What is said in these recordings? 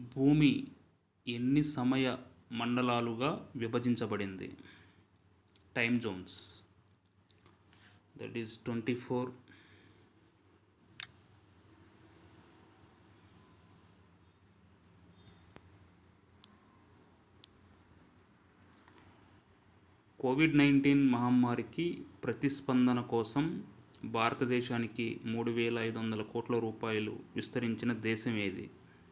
భూమి ఎన్ని సమయ మండలాలుగా విభజించబడింది time zones that is twenty four COVID nineteen మహమ్మారికి ప్రతిస్పందన కోసం భారతదేశానికి మూడు వేల ఐదు వందల కోట్ల రూపాయలు విస్తరించిన దేశం ఏది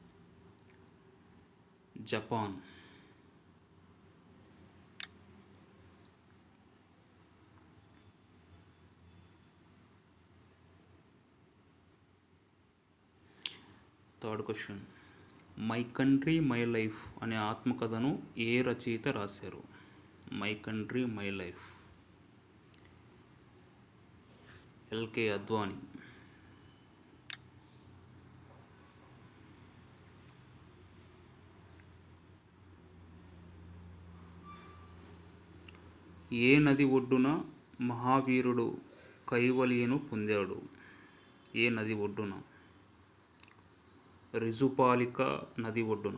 Japan third question my country my life అనే ఆత్మకథను ఏ రచయిత రాశారు my country my life L K Advani ఏ నది ఒడ్డున మహావీరుడు కైవల్యను పొందాడు ఏ నది ఒడ్డున రిజుపాలిక నది ఒడ్డున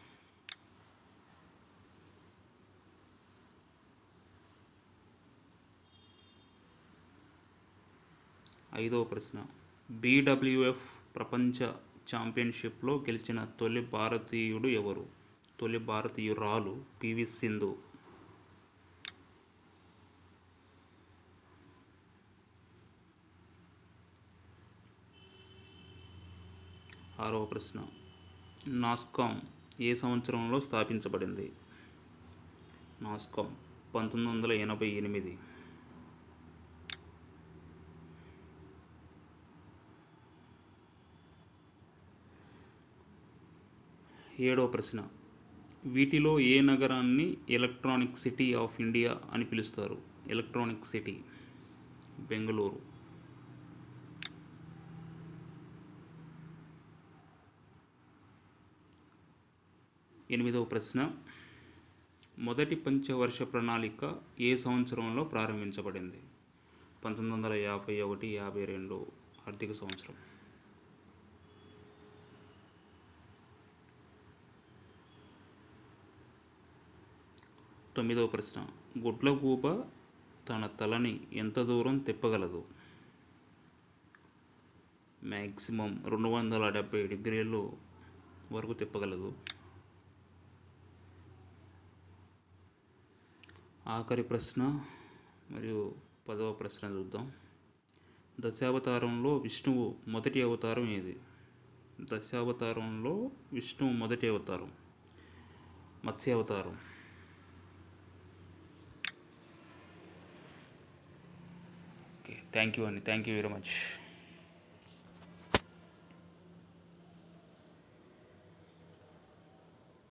ఐదవ ప్రశ్న బీడబ్ల్యూఎఫ్ ప్రపంచ ఛాంపియన్షిప్లో గెలిచిన తొలి భారతీయుడు ఎవరు తొలి భారతీయురాలు పివి సింధు ఆరవ ప్రశ్న నాస్కామ్ ఏ సంవత్సరంలో స్థాపించబడింది నాస్కామ్ పంతొమ్మిది వందల ఎనభై ఎనిమిది ఏడవ ప్రశ్న వీటిలో ఏ నగరాన్ని ఎలక్ట్రానిక్ సిటీ ఆఫ్ ఇండియా అని పిలుస్తారు ఎలక్ట్రానిక్ సిటీ బెంగళూరు ఎనిమిదవ ప్రశ్న మొదటి పంచవర్ష ప్రణాళిక ఏ సంవత్సరంలో ప్రారంభించబడింది పంతొమ్మిది వందల యాభై ఒకటి యాభై రెండు ఆర్థిక సంవత్సరం తొమ్మిదవ ప్రశ్న గుడ్లగూబ తన తలని ఎంత దూరం తిప్పగలదు మ్యాక్సిమం రెండు వందల డెబ్బై డిగ్రీలు వరకు తిప్పగలదు ఆఖరి ప్రశ్న మరియు పదవ ప్రశ్న చూద్దాం దశావతారంలో విష్ణువు మొదటి అవతారం ఏది దశావతారంలో విష్ణువు మొదటి అవతారం మత్స్య అవతారం ఓకే థ్యాంక్ యూ అండి థ్యాంక్ యూ వెరీ మచ్